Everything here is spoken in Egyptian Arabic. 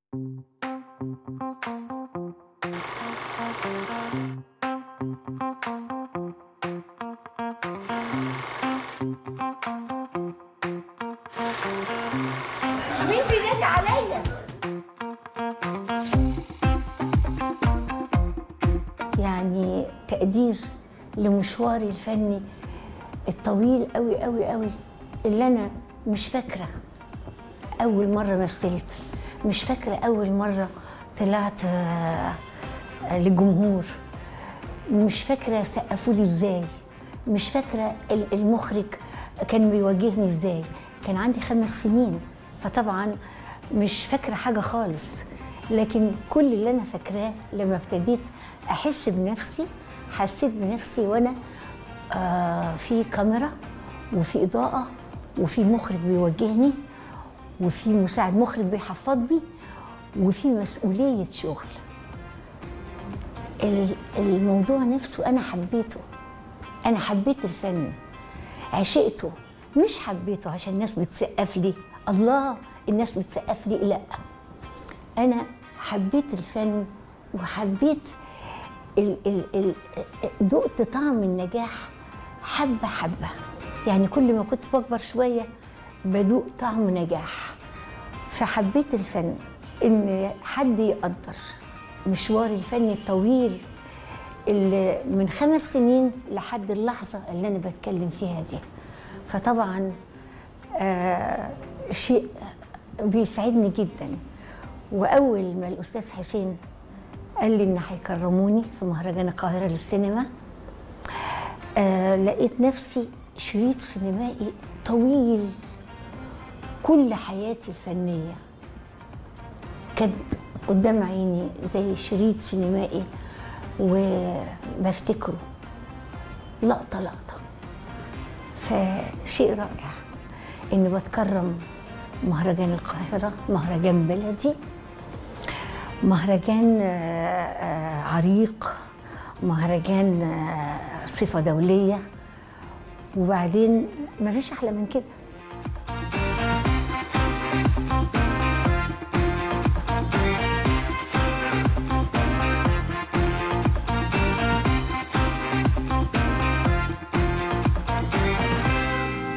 مين بينادي عليا؟ يعني تقدير لمشواري الفني الطويل قوي قوي قوي اللي انا مش فاكره اول مره مثلت مش فاكره اول مره طلعت آه، آه، للجمهور مش فاكره سقفوا لي ازاي مش فاكره ال- المخرج كان بيواجهني ازاي كان عندي خمس سنين فطبعا مش فاكره حاجه خالص لكن كل اللي انا فاكراه لما ابتديت احس بنفسي حسيت بنفسي وانا آه في كاميرا وفي اضاءه وفي مخرج بيوجهني وفي مساعد مخرج بيحفظني وفي مسؤوليه شغل ال- الموضوع نفسه انا حبيته انا حبيت الفن عشقته مش حبيته عشان الناس بتسقف لي الله الناس بتسقف لي لا انا حبيت الفن وحبيت ال ال ال دقت طعم النجاح حبه حبه يعني كل ما كنت بكبر شويه بدوق طعم نجاح فحبيت الفن ان حد يقدر مشواري الفني الطويل اللي من خمس سنين لحد اللحظة اللي أنا بتكلم فيها دي فطبعا آه شيء بيسعدني جدا وأول ما الأستاذ حسين قال لي إن هيكرموني في مهرجان القاهرة للسينما آه لقيت نفسي شريط سينمائي طويل كل حياتي الفنية كانت قدام عيني زي شريط سينمائي وبفتكره لقطة لقطة فشيء رائع إني بتكرم مهرجان القاهرة مهرجان بلدي مهرجان آه، آه، عريق مهرجان آه، صفة دولية وبعدين مفيش أحلى من كده